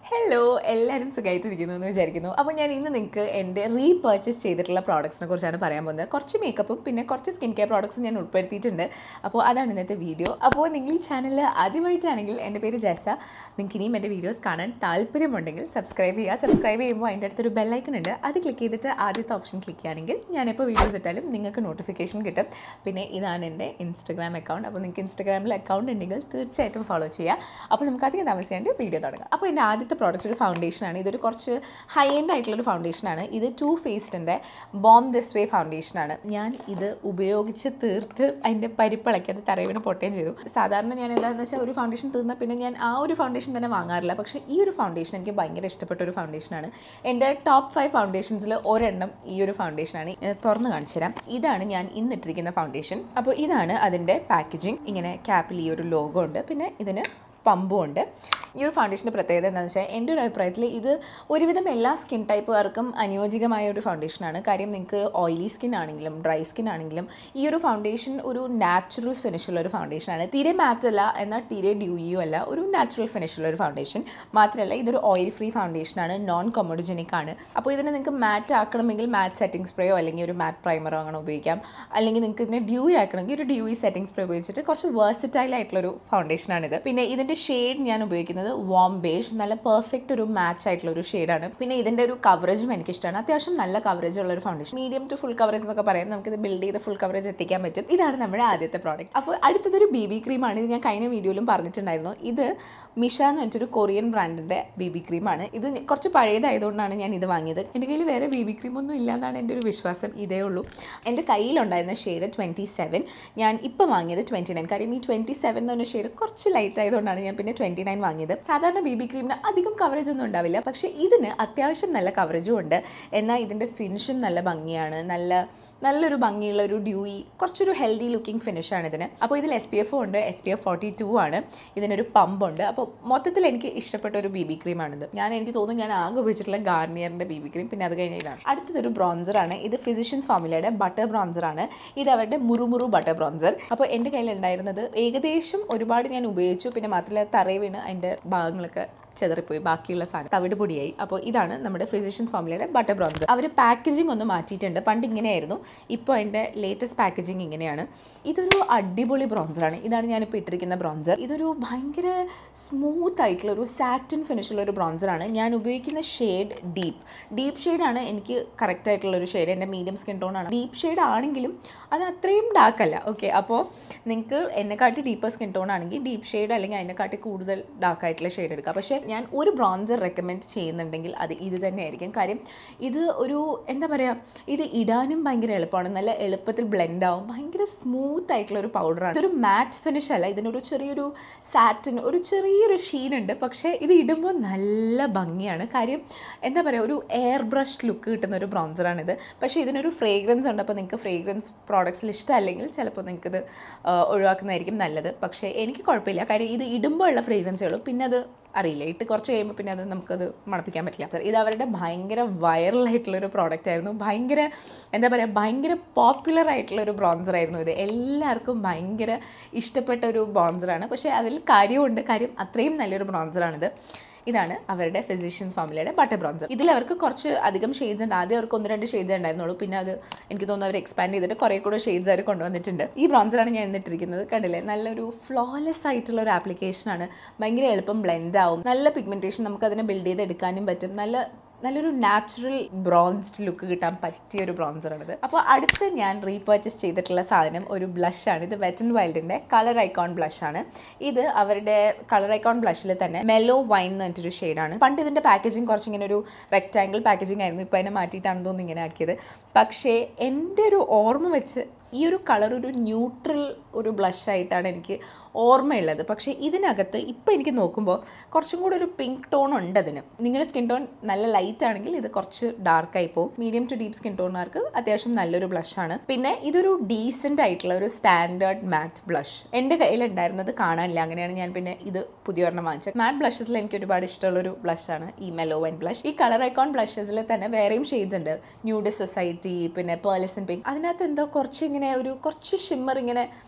hello എല്ലാവരും സുഖമായിട്ടിരിക്കുന്നു എന്ന് വിചാരിക്കുന്നു അപ്പോൾ ഞാൻ ഇന്ന് നിങ്ങൾക്ക് എൻ്റെ റീപർച്ചേസ് ചെയ്തിട്ടുള്ള പ്രോഡക്ട്സിനെ കുറിച്ചാണ് പറയാൻ പോകുന്നത് കുറച്ച് മേക്കപ്പും പിന്നെ കുറച്ച് സ്കിൻ കെയർ പ്രോഡക്ട്സും ഞാൻ ഉൾപ്പെടുത്തിയിട്ടുണ്ട് അപ്പോൾ അതാണ് ഇന്നത്തെ വീഡിയോ അപ്പോൾ നിങ്ങൾ ഈ ചാനൽ ആദ്യമായിട്ടാണെങ്കിൽ എൻ്റെ പേര് ജെസ നിങ്ങൾക്ക് ഇനിയും എൻ്റെ വീഡിയോസ് കാണാൻ താല്പര്യമുണ്ടെങ്കിൽ സബ്സ്ക്രൈബ് ചെയ്യുക സബ്സ്ക്രൈബ് ചെയ്യുമ്പോൾ അതിൻ്റെ അടുത്തൊരു ബെല്ലൈക്കൺ ഉണ്ട് അത് ക്ലിക്ക് ചെയ്തിട്ട് ആദ്യത്തെ ഓപ്ഷൻ ക്ലിക്ക് ചെയ്യുകയാണെങ്കിൽ ഞാനിപ്പോൾ വീഡിയോസ് ഇട്ടാലും നിങ്ങൾക്ക് നോട്ടിഫിക്കേഷൻ കിട്ടും പിന്നെ ഇതാണ് എൻ്റെ ഇൻസ്റ്റഗ്രാം അക്കൗണ്ട് അപ്പോൾ നിങ്ങൾക്ക് ഇൻസ്റ്റഗ്രാമിൽ അക്കൗണ്ട് ഉണ്ടെങ്കിൽ തീർച്ചയായിട്ടും ഫോളോ ചെയ്യുക അപ്പോൾ നമുക്ക് അധികം താമസിക്കാണ്ട് വീഡിയോ തുടങ്ങാം അപ്പോൾ എൻ്റെ ആദ്യത്തെ പ്രോഡക്റ്റ് ഒരു ഫൗണ്ടേഷനാണ് ഇതൊരു കുറച്ച് ഹൈ എൻഡ് ആയിട്ടുള്ളൊരു ഫൗണ്ടേഷനാണ് ഇത് ടു ഫേസ്റ്റിൻ്റെ ബോം ദിസ് വേ ഫൗണ്ടേഷനാണ് ഞാൻ ഇത് ഉപയോഗിച്ച് തീർത്ത് അതിൻ്റെ പരിപ്പിളക്കി അത് തറവിന് പൊട്ടുകയും ചെയ്തു സാധാരണ ഞാൻ എന്താണെന്ന് വെച്ചാൽ ഒരു ഫൗണ്ടേഷൻ തീർന്നാൽ പിന്നെ ഞാൻ ആ ഒരു ഫൗണ്ടേഷൻ തന്നെ വാങ്ങാറില്ല പക്ഷേ ഈ ഒരു ഫൗണ്ടേഷൻ എനിക്ക് ഭയങ്കര ഇഷ്ടപ്പെട്ട ഒരു ഫൗണ്ടേഷനാണ് എൻ്റെ ടോപ്പ് ഫൈവ് ഫൗണ്ടേഷൻസിൽ ഒരെണ്ണം ഈ ഒരു ഫൗണ്ടേഷനാണ് ഇത് തുറന്ന് കാണിച്ചു തരാം ഇതാണ് ഞാൻ ഇന്നിട്ടിരിക്കുന്ന ഫൗണ്ടേഷൻ അപ്പോൾ ഇതാണ് അതിൻ്റെ പാക്കേജിങ് ഇങ്ങനെ ക്യാപ്പിൽ ഈ ഒരു ലോഗോ ഉണ്ട് പിന്നെ ഇതിന് പമ്പും ഉണ്ട് ഈ ഒരു ഫൗണ്ടേഷൻ്റെ പ്രത്യേകത എന്താണെന്ന് വെച്ചാൽ എൻ്റെ ഒരു അഭിപ്രായത്തിൽ ഇത് ഒരുവിധം എല്ലാ സ്കിൻ ടൈപ്പുകാർക്കും അനുയോജ്യമായ ഒരു ഫൗണ്ടേഷനാണ് കാര്യം നിങ്ങൾക്ക് ഓയിലി സ്കിൻ ആണെങ്കിലും ഡ്രൈ സ്കിൻ ആണെങ്കിലും ഈ ഒരു ഫൗണ്ടേഷൻ ഒരു നാച്ചുറൽ ഫിനിഷുള്ള ഒരു ഫൗണ്ടേഷനാണ് തീരെ മാറ്റ് അല്ല എന്നാൽ തീരെ ഡ്യൂയിയും അല്ല ഒരു നാച്ചുറൽ ഫിനിഷുള്ള ഒരു ഫൗണ്ടേഷൻ മാത്രമല്ല ഇതൊരു ഓയിൽ ഫ്രീ ഫൗണ്ടേഷനാണ് നോൺ കൊമോഡോജനിക് ആണ് അപ്പോൾ ഇതിനെ നിങ്ങൾക്ക് മാറ്റ് ആക്കണമെങ്കിൽ മാറ്റ് സെറ്റിംഗ് സ്പ്രേയോ അല്ലെങ്കിൽ ഒരു മാറ്റ് പ്രൈമറോ അങ്ങനെ ഉപയോഗിക്കാം അല്ലെങ്കിൽ നിങ്ങൾക്ക് ഇതിനെ ഡ്യൂയി ആക്കണമെങ്കിൽ ഒരു ഡ്യൂയി സെറ്റിംഗ് സ്പ്രേ ഉപയോഗിച്ചിട്ട് കുറച്ച് വേഴ്സറ്റൈൽ ആയിട്ടുള്ളൊരു ഫൗണ്ടേഷനാണിത് പിന്നെ ഇതിൻ്റെ ഷെയ്ഡ് ഞാൻ ഉപയോഗിക്കുന്നത് വാം ബേജ് നല്ല പെർഫെക്റ്റ് ഒരു മാച്ച് ആയിട്ടുള്ള ഒരു ഷെയ്ഡാണ് പിന്നെ ഇതിൻ്റെ ഒരു കവറേജും എനിക്കിഷ്ടമാണ് അത്യാവശ്യം നല്ല കവറേജ് ഉള്ള ഒരു foundation medium to full coverage എന്നൊക്കെ പറയാം നമുക്കിത് ബിൽഡ് ചെയ്ത് ഫുൾ കവറേജ് എത്തിക്കാൻ പറ്റും ഇതാണ് നമ്മുടെ ആദ്യത്തെ പ്രോഡക്റ്റ് അപ്പോൾ അടുത്തതൊരു ബി ബി ക്രീമാണ് ഇത് ഞാൻ കഴിഞ്ഞ വീഡിയോയിലും പറഞ്ഞിട്ടുണ്ടായിരുന്നു ഇത് മിഷ എന്ന് വെച്ചൊരു കൊറിയൻ ബ്രാൻഡിൻ്റെ ബി ബി ക്രീമാണ് ഇത് കുറച്ച് പഴയതായതുകൊണ്ടാണ് ഞാൻ ഇത് വാങ്ങിയത് എൻ്റെ കയ്യിൽ വേറെ ബി ബി ക്രീം ഒന്നും ഇല്ല എന്നാണ് എൻ്റെ ഒരു വിശ്വാസം ഇതേ ഉള്ളൂ എൻ്റെ കയ്യിലുണ്ടായിരുന്ന ഷെയ്ഡ് ട്വൻറ്റി സെവൻ ഞാൻ ഇപ്പോൾ വാങ്ങിയത് ട്വൻറ്റി നയൻ കാര്യം ഈ ട്വൻറ്റി സെവൻ എന്ന് പറഞ്ഞ ഷെയ്ഡ് കുറച്ച് ലൈറ്റ് ആയതുകൊണ്ടാണ് ഞാൻ പിന്നെ ട്വൻറ്റി നയൻ വാങ്ങിയത് സാധാരണ ബി ബി ക്രീമിന് അധികം കവറേജ് ഒന്നും ഉണ്ടാവില്ല പക്ഷേ ഇതിന് അത്യാവശ്യം നല്ല കവറേജും ഉണ്ട് എന്നാൽ ഇതിൻ്റെ ഫിനിഷും നല്ല ഭംഗിയാണ് നല്ല നല്ലൊരു ഭംഗിയുള്ള ഒരു ഡ്യൂയി കുറച്ചൊരു ഹെൽത്തി ലുക്കിംഗ് ഫിനിഷാണ് ഇതിന് അപ്പോൾ ഇതിൽ എസ് പി എഫും ഉണ്ട് S P F forty two ആണ് ഇതിനൊരു പമ്പുണ്ട് അപ്പോൾ മൊത്തത്തിൽ എനിക്ക് ഇഷ്ടപ്പെട്ട ഒരു ബി ബി ക്രീമാണിത് ഞാൻ എനിക്ക് തോന്നുന്നു ഞാൻ ആകെ ഉപയോഗിച്ചിട്ടുള്ള ഗാർണിയറിൻ്റെ ബി ബി ക്രീം പിന്നെ അത് കഴിഞ്ഞ ഇതാണ് അടുത്തതൊരു ബ്രോൺസറാണ് ഇത് ഫിസിഷ്യൻസ് ഫോമിലയുടെ ബട്ടർ ബ്രോൺസറാണ് ഇത് അവരുടെ മുറുമുറു ബട്ടർ ബ്രോൺസർ അപ്പോൾ എൻ്റെ കയ്യിലുണ്ടായിരുന്നത് ഏകദേശം ഒരുപാട് ഞാൻ ഉപയോഗിച്ചു പിന്നെ മാത്രമല്ല തറയിൽ വീണ് അതിൻ്റെ ഭാഗങ്ങളൊക്കെ ചെതറിപ്പോയി ബാക്കിയുള്ള സാധനം തവിട് പൊടിയായി അപ്പോൾ ഇതാണ് നമ്മുടെ ഫിസിഷ്യൻസ് ഫോമിലയുടെ ബട്ടർ ബ്രോൺസർ അവർ പാക്കേജിംഗ് ഒന്ന് മാറ്റിയിട്ടുണ്ട് പണ്ട് ഇങ്ങനെയായിരുന്നു ഇപ്പോൾ അതിൻ്റെ ലേറ്റസ്റ്റ് പാക്കേജിംഗ് ഇങ്ങനെയാണ് ഇതൊരു അടിപൊളി ബ്രോൺസറാണ് ഇതാണ് ഞാനിപ്പോൾ ഇട്ടിരിക്കുന്ന ബ്രോൺസർ ഇതൊരു ഭയങ്കര സ്മൂത്ത് ആയിട്ടുള്ള ഒരു സാറ്റിൻ ഫിനിഷുള്ള ഒരു ബ്രോൺസറാണ് ഞാൻ ഉപയോഗിക്കുന്ന ഷെയ്ഡ് ഡീപ്പ് ഡീപ്പ് ഷെയ്ഡാണ് എനിക്ക് കറക്റ്റ് ആയിട്ടുള്ള ഒരു ഷെയ്ഡ് എൻ്റെ മീഡിയം സ്കിൻ ടോൺ ആണ് ഡീപ്പ് ഷെയ്ഡ് ആണെങ്കിലും അത് അത്രയും ഡാർക്ക് അല്ല ഓക്കെ അപ്പോൾ നിങ്ങൾക്ക് എന്നെക്കാട്ടി ഡീപ്പർ സ്കിൻ ടോൺ ആണെങ്കിൽ ഡീപ്പ് ഷെയ്ഡ് അല്ലെങ്കിൽ അതിനെക്കാട്ടി കൂടുതൽ ഡാർക്ക് ആയിട്ടുള്ള ഷെയ്ഡ് എടുക്കുക പക്ഷേ ഞാൻ ഒരു ബ്രോൺസർ റെക്കമെൻഡ് ചെയ്യുന്നുണ്ടെങ്കിൽ അത് ഇത് തന്നെയായിരിക്കും കാര്യം ഇത് ഒരു എന്താ പറയുക ഇത് ഇടാനും ഭയങ്കര എളുപ്പമാണ് നല്ല എളുപ്പത്തിൽ ബ്ലെൻഡ് ആവും ഭയങ്കര സ്മൂത്ത് ആയിട്ടുള്ള ഒരു പൗഡറാണ് ഇതൊരു മാറ്റ് ഫിനിഷ് അല്ല ഇതിനൊരു ചെറിയൊരു സാറ്റിൻ ഒരു ചെറിയൊരു ഷീൻ ഉണ്ട് പക്ഷേ ഇത് ഇടുമ്പോൾ നല്ല ഭംഗിയാണ് കാര്യം എന്താ പറയുക ഒരു എയർ ബ്രഷ് ലുക്ക് കിട്ടുന്ന ഒരു ബ്രോൺസറാണിത് പക്ഷേ ഇതിനൊരു ഫ്രേഗ്രൻസ് ഉണ്ട് അപ്പോൾ നിങ്ങൾക്ക് ഫ്രേഗ്രൻസ് പ്രോഡക്ട്സിൽ ഇഷ്ടമല്ലെങ്കിൽ ചിലപ്പോൾ നിങ്ങൾക്കിത് ഒഴിവാക്കുന്നതായിരിക്കും നല്ലത് പക്ഷേ എനിക്ക് കുഴപ്പമില്ല കാര്യം ഇത് ഇടുമ്പോൾ ഉള്ള ഫ്രേഗ്രൻസേ ഉള്ളൂ പിന്നെ അത് അറിയില്ല ഇട്ട് കുറച്ച് കഴിയുമ്പോൾ പിന്നെ അത് നമുക്കത് മണപ്പിക്കാൻ പറ്റില്ല സർ ഇത് അവരുടെ ഭയങ്കര വൈറലായിട്ടുള്ളൊരു പ്രോഡക്റ്റ് ആയിരുന്നു ഭയങ്കര എന്താ പറയുക ഭയങ്കര പോപ്പുലർ ആയിട്ടുള്ള ഒരു ബ്രോൺസർ ആയിരുന്നു ഇത് എല്ലാവർക്കും ഭയങ്കര ഇഷ്ടപ്പെട്ട ഒരു ബ്രോൺസറാണ് പക്ഷേ അതിൽ കാര്യമുണ്ട് കാര്യം അത്രയും നല്ലൊരു ബ്രോൺസറാണിത് ഇതാണ് അവരുടെ ഫിസിഷ്യൻസ് ഫാമിലിയുടെ ബട്ടർ ബ്രോൺസർ ഇതിൽ അവർക്ക് കുറച്ച് അധികം ഷെയ്ഡ്സ് ഉണ്ട് ആദ്യം അവർക്ക് ഒന്ന് രണ്ട് ഷെയ്ഡ്സ് ഉണ്ടായിരുന്നുള്ളൂ പിന്നെ അത് എനിക്ക് തോന്നുന്നു അവർ എക്സ്പാൻഡ് ചെയ്തിട്ട് കുറേ കൂടെ ഷെയ്ഡ്സ് അവർ കൊണ്ടുവന്നിട്ടുണ്ട് ഈ ബ്രോൺസറാണ് ഞാൻ എന്നിട്ടിരിക്കുന്നത് കണ്ടില്ലേ നല്ലൊരു ഫ്ലോലെസ് ആയിട്ടുള്ള ഒരു ആപ്ലിക്കേഷനാണ് ഭയങ്കര എളുപ്പം ബ്ലെൻഡ് ആവും നല്ല പിഗ്മെൻറ്റേഷൻ നമുക്ക് അതിനെ ബിൽഡ് ചെയ്ത് എടുക്കാനും പറ്റും നല്ല നല്ലൊരു നാച്ചുറൽ ബ്രോൺസ്ഡ് ലുക്ക് കിട്ടാൻ പറ്റിയ ഒരു ബ്രോൺസറാണിത് അപ്പോൾ അടുത്ത് ഞാൻ റീപർച്ചേസ് ചെയ്തിട്ടുള്ള സാധനം ഒരു ബ്ലഷാണ് ഇത് വെറ്റൻ വൈൽഡിൻ്റെ കളർ ഐക്കോൺ ബ്ലഷാണ് ഇത് അവരുടെ കളർ ഐക്കോൺ ബ്ലഷിൽ തന്നെ മെലോ വൈൻ എന്ന് പറഞ്ഞിട്ടൊരു ഷെയ്ഡാണ് പണ്ട് ഇതിൻ്റെ പാക്കേജിങ് കുറച്ചിങ്ങനെ ഒരു റെക്റ്റാങ്കിൾ പാക്കേജിങ് ആയിരുന്നു ഇപ്പോൾ അതിനെ മാറ്റിയിട്ടാണെന്ന് തോന്നുന്നു ഇങ്ങനെ ആക്കിയത് പക്ഷേ എൻ്റെ ഒരു ഓർമ്മ വെച്ച് ഈ ഒരു കളർ ഒരു ന്യൂട്രൽ ഒരു ബ്ലഷ് ആയിട്ടാണ് എനിക്ക് ഓർമ്മയുള്ളത് പക്ഷേ ഇതിനകത്ത് ഇപ്പോൾ എനിക്ക് നോക്കുമ്പോൾ കുറച്ചും കൂടെ ഒരു പിങ്ക് ടോൺ ഉണ്ട് അതിന് നിങ്ങളുടെ സ്കിൻ ടോൺ നല്ല ലൈറ്റ് ആണെങ്കിൽ ഇത് കുറച്ച് ഡാർക്കായി പോകും മീഡിയം ടു ഡീപ്പ് സ്കിൻ ടോണുകാർക്ക് അത്യാവശ്യം നല്ലൊരു ബ്ലഷാണ് പിന്നെ ഇതൊരു ഡീസൻ്റ് ആയിട്ടുള്ള ഒരു സ്റ്റാൻഡേർഡ് മാറ്റ് ബ്ലഷ് എൻ്റെ കയ്യിലുണ്ടായിരുന്നത് കാണാനില്ല അങ്ങനെയാണ് ഞാൻ പിന്നെ ഇത് പുതിയ ഒരെണ്ണം വാങ്ങിച്ചത് മാറ്റ് ബ്ലഷസിൽ എനിക്ക് ഒരുപാട് ഇഷ്ടമുള്ളൊരു ബ്ലഷാണ് ഈ മെലോ വൈൻ ബ്ലഷ് ഈ കളർ ഐക്കോൺ ബ്ലഷസിൽ തന്നെ വേറെയും ഷെയ്ഡ്സ് ഉണ്ട് ന്യൂഡ് സൊസൈറ്റി പിന്നെ പേർലിസൺ പിങ്ക് അതിനകത്ത് എന്തോ കുറച്ച് ഇങ്ങനെ ഒരു കുറച്ച് ഷിമ്മർ ഇങ്ങനെ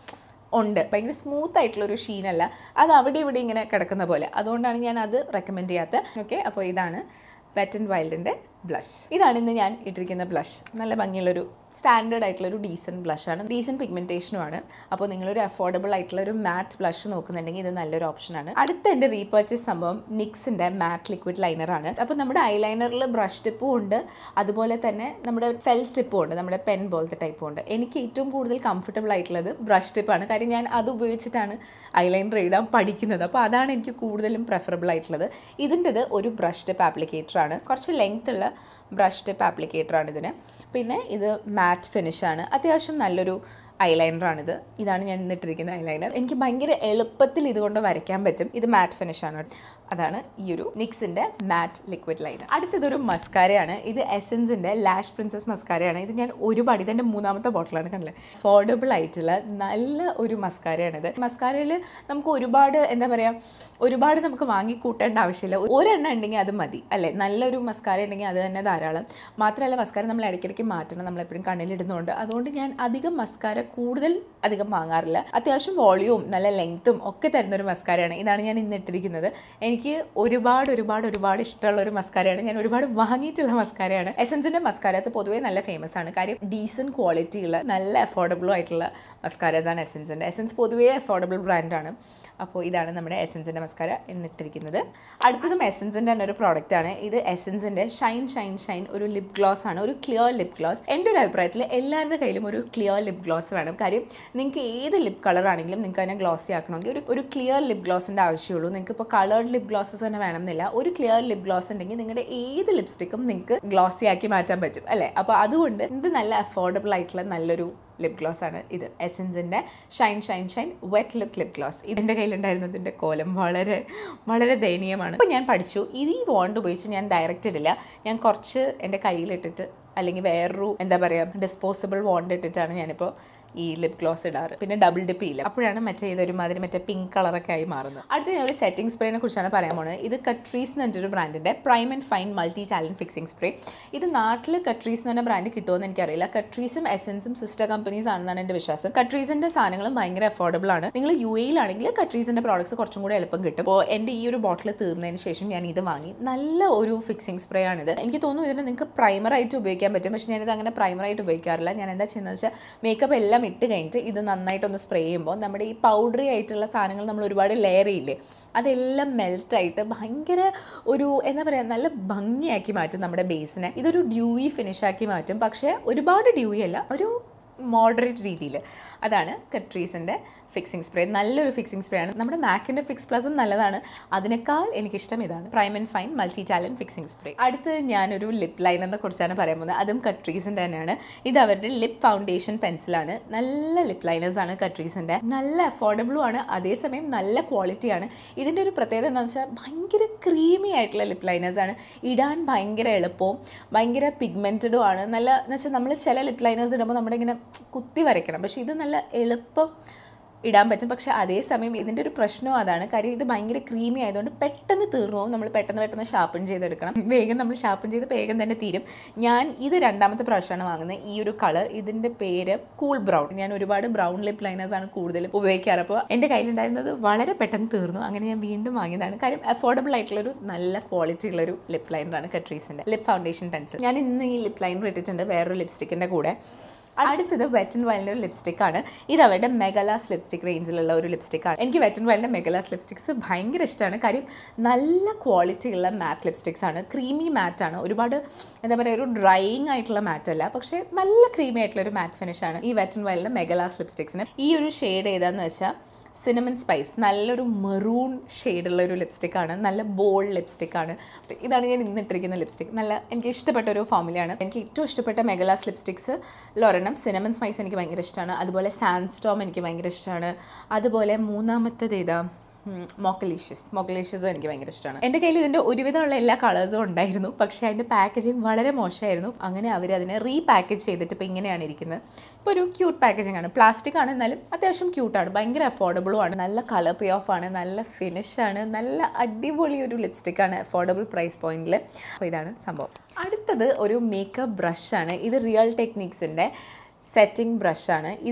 ഉണ്ട് ഭയങ്കര സ്മൂത്ത് ആയിട്ടുള്ള ഒരു ഷീനല്ല അത് അവിടെ ഇവിടെ ഇങ്ങനെ കിടക്കുന്ന പോലെ അതുകൊണ്ടാണ് ഞാൻ അത് റെക്കമെൻഡ് ചെയ്യാത്തത് ഓക്കെ അപ്പോൾ ഇതാണ് വെറ്റ് ആൻഡ് വൈൽഡിൻ്റെ ബ്ലഷ് ഇതാണ് ഇന്ന് ഞാൻ ഇട്ടിരിക്കുന്ന ബ്ലഷ് നല്ല ഭംഗിയുള്ളൊരു സ്റ്റാൻഡേർഡ് ആയിട്ടുള്ള ഒരു ഡീസൻറ്റ് ബ്ലഷാണ് ഡീസൻറ്റ് പിഗ്മെൻറ്റേഷനുമാണ് അപ്പോൾ നിങ്ങളൊരു അഫോർഡബിൾ ആയിട്ടുള്ള ഒരു മാറ്റ് ബ്ലഷ് നോക്കുന്നുണ്ടെങ്കിൽ ഇത് നല്ലൊരു ഓപ്ഷനാണ് അടുത്ത എൻ്റെ റീപർച്ചേസ് സംഭവം നിക്സിൻ്റെ മാറ്റ് ലിക്വിഡ് ലൈനറാണ് അപ്പോൾ നമ്മുടെ ഐലൈനറിൽ ബ്രഷ് ടിപ്പും ഉണ്ട് അതുപോലെ തന്നെ നമ്മുടെ ഫെൽ ടിപ്പും ഉണ്ട് നമ്മുടെ പെൻ പോലത്തെ ടൈപ്പും ഉണ്ട് എനിക്ക് ഏറ്റവും കൂടുതൽ കംഫർട്ടബിൾ ആയിട്ടുള്ളത് ബ്രഷ് ടിപ്പാണ് കാര്യം ഞാൻ അത് ഉപയോഗിച്ചിട്ടാണ് ഐലൈനർ എഴുതാൻ പഠിക്കുന്നത് അപ്പോൾ അതാണ് എനിക്ക് കൂടുതലും പ്രെഫറബിൾ ആയിട്ടുള്ളത് ഇതിൻ്റെത് ഒരു ബ്രഷ് ടിപ്പ് ആപ്ലിക്കേറ്റർ ആണ് കുറച്ച് ലെങ്ത് ഉള്ള ബ്രഷ് ടിപ്പ് ആപ്ലിക്കേറ്റർ ആണ് ഇതിന് പിന്നെ ഇത് മാറ്റ് ഫിനിഷാണ് അത്യാവശ്യം നല്ലൊരു ഐലൈനറാണിത് ഇതാണ് ഞാൻ ഇന്നിട്ടിരിക്കുന്ന ഐലൈനർ എനിക്ക് ഭയങ്കര എളുപ്പത്തിൽ ഇതുകൊണ്ട് വരയ്ക്കാൻ പറ്റും ഇത് മാറ്റ് ഫിനിഷാണ് അതാണ് ഈ ഒരു നിക്സിൻ്റെ മാറ്റ് ലിക്വിഡ് ലൈനർ അടുത്തതൊരു മസ്കാരയാണ് ഇത് എസൻസിൻ്റെ ലാഷ് പ്രിൻസസ് മസ്കാരയാണ് ഇത് ഞാൻ ഒരുപാട് ഇതെൻ്റെ മൂന്നാമത്തെ ബോട്ടിലാണ് കണ്ടില്ലേ അഫോർഡബിൾ ആയിട്ടുള്ള നല്ല ഒരു മസ്കാരയാണിത് മസ്കാരയിൽ നമുക്ക് ഒരുപാട് എന്താ പറയുക ഒരുപാട് നമുക്ക് വാങ്ങി കൂട്ടേണ്ട ആവശ്യമില്ല ഒരെണ്ണം ഉണ്ടെങ്കിൽ അത് മതി അല്ലേ നല്ലൊരു മസ്കാര ഉണ്ടെങ്കിൽ അത് തന്നെ ധാരാളം മാത്രമല്ല മസ്കാര നമ്മൾ ഇടയ്ക്കിടയ്ക്ക് മാറ്റണം നമ്മൾ എപ്പോഴും കണ്ണിലിടുന്നുണ്ട് അതുകൊണ്ട് ഞാൻ അധികം മസ്കാര കൂടുതൽ അധികം വാങ്ങാറില്ല അത്യാവശ്യം വോളിയവും നല്ല ലെങ്ത്തും ഒക്കെ തരുന്ന ഒരു മസ്കാരയാണ് ഇതാണ് ഞാൻ ഇന്ന് ഇട്ടിരിക്കുന്നത് എനിക്ക് ഒരുപാട് ഒരുപാട് ഒരുപാട് ഇഷ്ടമുള്ള ഒരു മസ്കാരയാണ് ഞാൻ ഒരുപാട് വാങ്ങിയിട്ടുള്ള മസ്കാരയാണ് എസൻസിൻ്റെ മസ്കാരാസ് പൊതുവേ നല്ല ഫേമസ് ആണ് കാര്യം ഡീസൻറ്റ് ക്വാളിറ്റി ഉള്ള നല്ല അഫോർഡബിളും ആയിട്ടുള്ള മസ്കാരാസ് ആണ് എസൻസിൻ്റെ എസൻസ് പൊതുവേ അഫോർഡബിൾ ബ്രാൻഡാണ് അപ്പോൾ ഇതാണ് നമ്മുടെ എസൻസിൻ്റെ മസ്കാര എന്നിട്ടിരിക്കുന്നത് അടുത്തതും എസൻസിൻ്റെ തന്നെ ഒരു പ്രോഡക്റ്റ് ആണ് ഇത് എസൻസിൻ്റെ ഷൈൻ ഷൈൻ ഷൈൻ ഒരു ലിപ് ഗ്ലോസ് ആണ് ഒരു ക്ലിയർ ലിപ് ഗ്ലോസ് എൻ്റെ ഒരു അഭിപ്രായത്തിൽ എല്ലാവരുടെ കയ്യിലും ഒരു ക്ലിയർ ലിപ് ഗ്ലോസ് വേണം കാര്യം നിങ്ങൾക്ക് ഏത് ലിപ് കളർ ആണെങ്കിലും നിങ്ങൾക്ക് അതിനെ ഗ്ലോസി ആക്കണമെങ്കിൽ ഒരു ഒരു ക്ലിയർ ലിപ് ഗ്ലോസിൻ്റെ ആവശ്യമുള്ളൂ നിങ്ങൾക്ക് ഇപ്പോൾ കളേർഡ് ലിപ് ഗ്ലോസസ് തന്നെ വേണമെന്നില്ല ഒരു ക്ലിയർ ലിപ് ഗ്ലോസ് ഉണ്ടെങ്കിൽ നിങ്ങളുടെ ഏത് ലിപ്സ്റ്റിക്കും നിങ്ങൾക്ക് ഗ്ലോസി ആക്കി മാറ്റാൻ പറ്റും അല്ലേ അപ്പോൾ അതുകൊണ്ട് ഇത് നല്ല അഫോർഡബിൾ ആയിട്ടുള്ള നല്ലൊരു ലിപ് ഗ്ലോസ് ആണ് ഇത് എസൻസിൻ്റെ shine shine shine wet look lip gloss ഇതിൻ്റെ കയ്യിലുണ്ടായിരുന്നതിൻ്റെ കോലം വളരെ വളരെ ദയനീയമാണ് അപ്പോൾ ഞാൻ പഠിച്ചു ഇത് ഈ വോണ്ട് ഉപയോഗിച്ച് ഞാൻ ഡയറക്റ്റ് ഇടില്ല ഞാൻ കുറച്ച് എൻ്റെ കയ്യിലിട്ടിട്ട് അല്ലെങ്കിൽ വേറൊരു എന്താ പറയുക ഡിസ്പോസിബിൾ വോണ്ട് ഇട്ടിട്ടാണ് ഞാനിപ്പോൾ ഈ ലിപ് ഗ്ലോസ് ഇടാറ് പിന്നെ ഡബിൾ ഡിപ്പ് ഇല്ല അപ്പോഴാണ് മറ്റേ ഇതൊരുമാതിരി മറ്റേ പിങ്ക് കളറൊക്കെ ആയി മാറുന്നത് അടുത്ത ഞാൻ ഒരു സെറ്റിംഗ് സ്പ്രേനെ കുറിച്ചാണ് പറയാൻ പോകുന്നത് ഇത് കട്രീസ് എന്ന് പറഞ്ഞൊരു ബ്രാൻഡിൻ്റെ prime and fine multi talent fixing spray ഇത് നാട്ടിൽ കട്രീസ് എന്ന് പറഞ്ഞ ബ്രാൻഡ് കിട്ടുമെന്ന് എനിക്കറിയില്ല കട്രീസും എസൻസും സിസ്റ്റർ കമ്പനീസ് ആണെന്നാണ് എൻ്റെ വിശ്വാസം കട്രീസിൻ്റെ സാധനങ്ങളും ഭയങ്കര അഫോർഡബിൾ ആണ് നിങ്ങൾ യു എയിലാണെങ്കിൽ കട്രീസിൻ്റെ പ്രോഡക്ട്സ് കുറച്ചും കൂടി എളുപ്പം കിട്ടും അപ്പോൾ എൻ്റെ ഈ ഒരു ബോട്ടിൽ തീർന്നതിന് ശേഷം ഞാൻ ഇത് വാങ്ങി നല്ല ഒരു ഫിക്സിംഗ് സ്പ്രേ ആണിത് എനിക്ക് തോന്നുന്നു ഇതിന് നിങ്ങൾക്ക് പ്രൈമറായിട്ട് ഉപയോഗിക്കാൻ പറ്റും പക്ഷേ ഞാനിത് അങ്ങനെ പ്രൈമറായിട്ട് ഉപയോഗിക്കാറില്ല ഞാൻ എന്താ ചെയ്യുന്നത് വെച്ചാൽ മേക്കപ്പ് എല്ലാം ഇട്ട് കഴിഞ്ഞിട്ട് ഇത് നന്നായിട്ടൊന്ന് സ്പ്രേ ചെയ്യുമ്പോൾ നമ്മുടെ ഈ പൗഡറി ആയിട്ടുള്ള സാധനങ്ങൾ നമ്മൾ ഒരുപാട് ലെയർ ചെയ്യില്ലേ അതെല്ലാം മെൽറ്റായിട്ട് ഭയങ്കര ഒരു എന്താ പറയുക നല്ല ഭംഗിയാക്കി മാറ്റും നമ്മുടെ ബേസിനെ ഇതൊരു ഡ്യൂയി ഫിനിഷാക്കി മാറ്റും പക്ഷേ ഒരുപാട് ഡ്യൂയി അല്ല ഒരു മോഡറേറ്റ് രീതിയിൽ അതാണ് കട്രീസിൻ്റെ ഫിക്സിംഗ് സ്പ്രേ നല്ലൊരു ഫിക്സിംഗ് സ്പ്രേ ആണ് നമ്മുടെ മാക്കിൻ്റെ ഫിക്സ് പ്ലസും നല്ലതാണ് അതിനേക്കാൾ എനിക്കിഷ്ടം ഇതാണ് prime and fine multi talent fixing spray അടുത്ത് ഞാനൊരു ലിപ് ലൈനറിനെ കുറിച്ചാണ് പറയാൻ പോകുന്നത് അതും കട്രീസിൻ്റെ തന്നെയാണ് ഇത് അവരുടെ ലിപ് ഫൗണ്ടേഷൻ പെൻസിലാണ് നല്ല ലിപ് ലൈനേഴ്സ് ആണ് കട്രീസിൻ്റെ നല്ല അഫോർഡബിളും ആണ് അതേസമയം നല്ല ക്വാളിറ്റിയാണ് ഇതിൻ്റെ ഒരു പ്രത്യേകത എന്താണെന്ന് വെച്ചാൽ ഭയങ്കര ക്രീമി ആയിട്ടുള്ള ലിപ് ലൈനേഴ്സ് ആണ് ഇടാൻ ഭയങ്കര എളുപ്പവും ഭയങ്കര പിഗ്മെൻറ്റഡും ആണ് നല്ല എന്ന് വെച്ചാൽ നമ്മൾ ചില ലിപ് ലൈനേഴ്സ് ഇടുമ്പോൾ നമ്മുടെ ഇങ്ങനെ കുത്തി വരയ്ക്കണം പക്ഷേ ഇത് നല്ല എളുപ്പം ഇടാൻ പറ്റും പക്ഷേ അതേസമയം ഇതിൻ്റെ ഒരു പ്രശ്നവും അതാണ് കാര്യം ഇത് ഭയങ്കര ക്രീമി ആയതുകൊണ്ട് പെട്ടെന്ന് തീർന്നു പോകും നമ്മൾ പെട്ടെന്ന് പെട്ടെന്ന് ഷാർപ്പൺ ചെയ്തെടുക്കണം വേഗം നമ്മൾ ഷാർപ്പൺ ചെയ്ത് വേഗം തന്നെ തീരും ഞാൻ ഇത് രണ്ടാമത്തെ പ്രാവശ്യമാണ് വാങ്ങുന്നത് ഈ ഒരു കളർ ഇതിൻ്റെ പേര് കൂൾ ബ്രൗൺ ഞാൻ ഒരുപാട് ബ്രൗൺ ലിപ് ലൈനേഴ്സ് ആണ് കൂടുതലും ഉപയോഗിക്കാറ് അപ്പോൾ എൻ്റെ കയ്യിലുണ്ടായിരുന്നത് വളരെ പെട്ടെന്ന് തീർന്നു അങ്ങനെ ഞാൻ വീണ്ടും വാങ്ങിയതാണ് കാര്യം അഫോർഡബിൾ ആയിട്ടുള്ളൊരു നല്ല ക്വാളിറ്റി ഉള്ളൊരു ലിപ് ലൈനറാണ് കട്രീസിൻ്റെ ലിപ് ഫൗണ്ടേഷൻ പെൻസിൽ ഞാൻ ഇന്ന് ഈ ലിപ് ലൈനർ ഇട്ടിട്ടുണ്ട് വേറൊരു ലിപ്സ്റ്റിക്കിൻ്റെ കൂടെ അടുത്തത് വെറ്റ് ആൻഡ് വൈലിൻ്റെ ഒരു ലിപ്സ്റ്റിക് ആണ് ഇത് അവരുടെ മെഗലാസ് ലിപ്സ്റ്റിക് റേഞ്ചിലുള്ള ഒരു ലിപ്സ്റ്റിക് ആണ് എനിക്ക് വെറ്റ് ആൻഡ് വൈലിൻ്റെ മെഗലാസ് ലിപ്സ്റ്റിക്സ് ഭയങ്കര ഇഷ്ടമാണ് കാര്യം നല്ല ക്വാളിറ്റി ഉള്ള മാറ്റ് ലിപ്സ്റ്റിക്സ് ആണ് ക്രീമി മാറ്റ് ആണ് ഒരുപാട് എന്താ പറയുക ഒരു ഡ്രൈയിങ് ആയിട്ടുള്ള മാറ്റ് അല്ല പക്ഷേ നല്ല ക്രീമി ആയിട്ടുള്ള ഒരു മാറ്റ് ഫിനിഷ് ആണ് ഈ വെറ്റ് ആൻഡ് വൈലിൻ്റെ മെഗലാസ് ലിപ്സ്റ്റിക്സിന് ഈ ഒരു ഷെയ്ഡ് ഏതാന്ന് വെച്ചാൽ സിനമൻ സ്പൈസ് നല്ലൊരു മെറൂൺ ഷെയ്ഡുള്ള ഒരു ലിപ്സ്റ്റിക് ആണ് നല്ല ബോൾഡ് ലിപ്സ്റ്റിക് ആണ് ഇതാണ് ഞാൻ ഇന്നിട്ടിരിക്കുന്ന ലിപ്സ്റ്റിക് നല്ല എനിക്ക് ഇഷ്ടപ്പെട്ട ഒരു ഫോമിലാണ് എനിക്ക് ഏറ്റവും ഇഷ്ടപ്പെട്ട മെഗലാസ് ലിപ്സ്റ്റിക്സ് ഒരെണ്ണം സിനമൻ സ്പൈസ് എനിക്ക് ഭയങ്കര ഇഷ്ടമാണ് അതുപോലെ സാൻസ്റ്റോം എനിക്ക് ഭയങ്കര ഇഷ്ടമാണ് അതുപോലെ മൂന്നാമത്തേത് ഏതാ മൊക്കലീഷ്യസ് മൊക്കലീഷ്യസും എനിക്ക് ഭയങ്കര ഇഷ്ടമാണ് എൻ്റെ കയ്യിൽ ഇതിൻ്റെ ഒരുവിധമുള്ള എല്ലാ കളേഴ്സും ഉണ്ടായിരുന്നു പക്ഷേ അതിൻ്റെ പാക്കേജിങ് വളരെ മോശമായിരുന്നു അങ്ങനെ അവർ അതിനെ റീപാക്കേജ് ചെയ്തിട്ട് ഇപ്പോൾ ഇങ്ങനെയാണ് ഇരിക്കുന്നത് ഇപ്പോൾ ഒരു ക്യൂട്ട് പാക്കേജിംഗ് ആണ് പ്ലാസ്റ്റിക് ആണ് എന്നാലും അത്യാവശ്യം ക്യൂട്ടാണ് ഭയങ്കര അഫോർഡബിളും ആണ് നല്ല കളർ പേ ഓഫ് ആണ് നല്ല ഫിനിഷ് ആണ് നല്ല അടിപൊളി ഒരു ലിപ്സ്റ്റിക് ആണ് അഫോർഡബിൾ പ്രൈസ് പോയിന്റിൽ അപ്പോൾ ഇതാണ് സംഭവം അടുത്തത് ഒരു മേക്കപ്പ് ബ്രഷാണ് ഇത് റിയൽ ടെക്നിക്സിൻ്റെ സെറ്റിംഗ് ബ്രഷാണ് ഇത്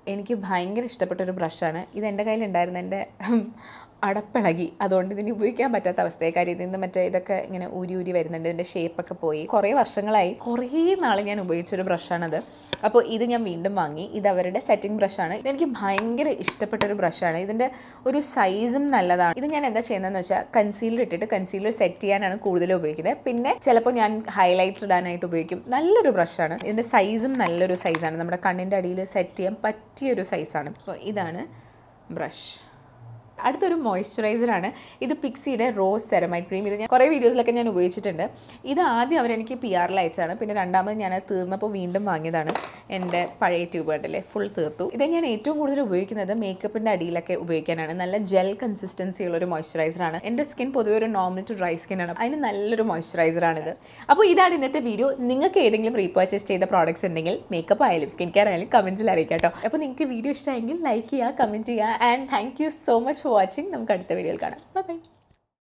എനിക്ക് ഭയങ്കര ഇഷ്ടപ്പെട്ട ഒരു ബ്രഷാണ് ഇത് എൻ്റെ കയ്യിലുണ്ടായിരുന്ന എൻ്റെ അടപ്പിളകി അതുകൊണ്ട് ഇതിന് ഉപയോഗിക്കാൻ പറ്റാത്ത അവസ്ഥയായി കാര്യം ഇതിൽ നിന്ന് മറ്റേ ഇതൊക്കെ ഇങ്ങനെ ഊരി ഊരി വരുന്നുണ്ട് ഇതിൻ്റെ ഷേപ്പൊക്കെ പോയി കുറേ വർഷങ്ങളായി കുറേ നാൾ ഞാൻ ഉപയോഗിച്ചൊരു ബ്രഷാണത് അപ്പോൾ ഇത് ഞാൻ വീണ്ടും വാങ്ങി ഇത് അവരുടെ സെറ്റിംഗ് ബ്രഷാണ് ഇതെനിക്ക് ഭയങ്കര ഇഷ്ടപ്പെട്ട ഒരു ബ്രഷാണ് ഇതിൻ്റെ ഒരു സൈസും നല്ലതാണ് ഇത് ഞാൻ എന്താ ചെയ്യുന്നതെന്ന് വെച്ചാൽ കൺസീലർ ഇട്ടിട്ട് കൺസീലർ സെറ്റ് ചെയ്യാനാണ് കൂടുതൽ ഉപയോഗിക്കുന്നത് പിന്നെ ചിലപ്പോൾ ഞാൻ ഹൈലൈറ്റർ ഇടാനായിട്ട് ഉപയോഗിക്കും നല്ലൊരു ബ്രഷാണ് ഇതിൻ്റെ സൈസും നല്ലൊരു സൈസാണ് നമ്മുടെ കണ്ണിൻ്റെ അടിയിൽ സെറ്റ് ചെയ്യാൻ പറ്റിയൊരു സൈസാണ് അപ്പോൾ ഇതാണ് ബ്രഷ് അടുത്തൊരു മോയ്സ്ചറൈസറാണ് ഇത് പിക്സിയുടെ റോസ് സെറമൈഡ് ക്രീം ഇത് ഞാൻ കുറേ വീഡിയോസിലൊക്കെ ഞാൻ ഉപയോഗിച്ചിട്ടുണ്ട് ഇത് ആദ്യം അവരെനിക്ക് പി ആറിൽ അയച്ചാണ് പിന്നെ രണ്ടാമത് ഞാൻ അത് തീർന്നപ്പോൾ വീണ്ടും വാങ്ങിയതാണ് എൻ്റെ പഴയ ട്യൂബ് കണ്ടില്ലേ ഫുൾ തീർത്തു ഇത് ഞാൻ ഏറ്റവും കൂടുതൽ ഉപയോഗിക്കുന്നത് മേക്കപ്പിൻ്റെ അടിയിലൊക്കെ ഉപയോഗിക്കാനാണ് നല്ല ജെൽ കൺസിസ്റ്റൻസി ഉള്ള ഒരു മോയ്സ്ചറൈസറാണ് എൻ്റെ സ്കിൻ പൊതുവെ ഒരു നോർമൽ ടു ഡ്രൈ സ്കിന്നാണ് അതിന് നല്ലൊരു മോയ്സ്ചറൈസറാണിത് അപ്പോൾ ഇതാണ് ഇന്നത്തെ വീഡിയോ നിങ്ങൾക്ക് ഏതെങ്കിലും റീപർച്ചേസ് ചെയ്ത പ്രോഡക്റ്റ്സ് ഉണ്ടെങ്കിൽ മേക്കപ്പ് ആയാലും സ്കിൻ കെയർ ആയാലും കമൻസിൽ അറിയിക്കാം കേട്ടോ അപ്പോൾ നിങ്ങൾക്ക് വീഡിയോ ഇഷ്ടമായെങ്കിൽ ലൈക്ക് ചെയ്യുക കമൻറ്റ് ചെയ്യുക and thank you so much for watching നമുക്ക് അടുത്ത വീഡിയോയിൽ കാണാം ബൈ ബൈ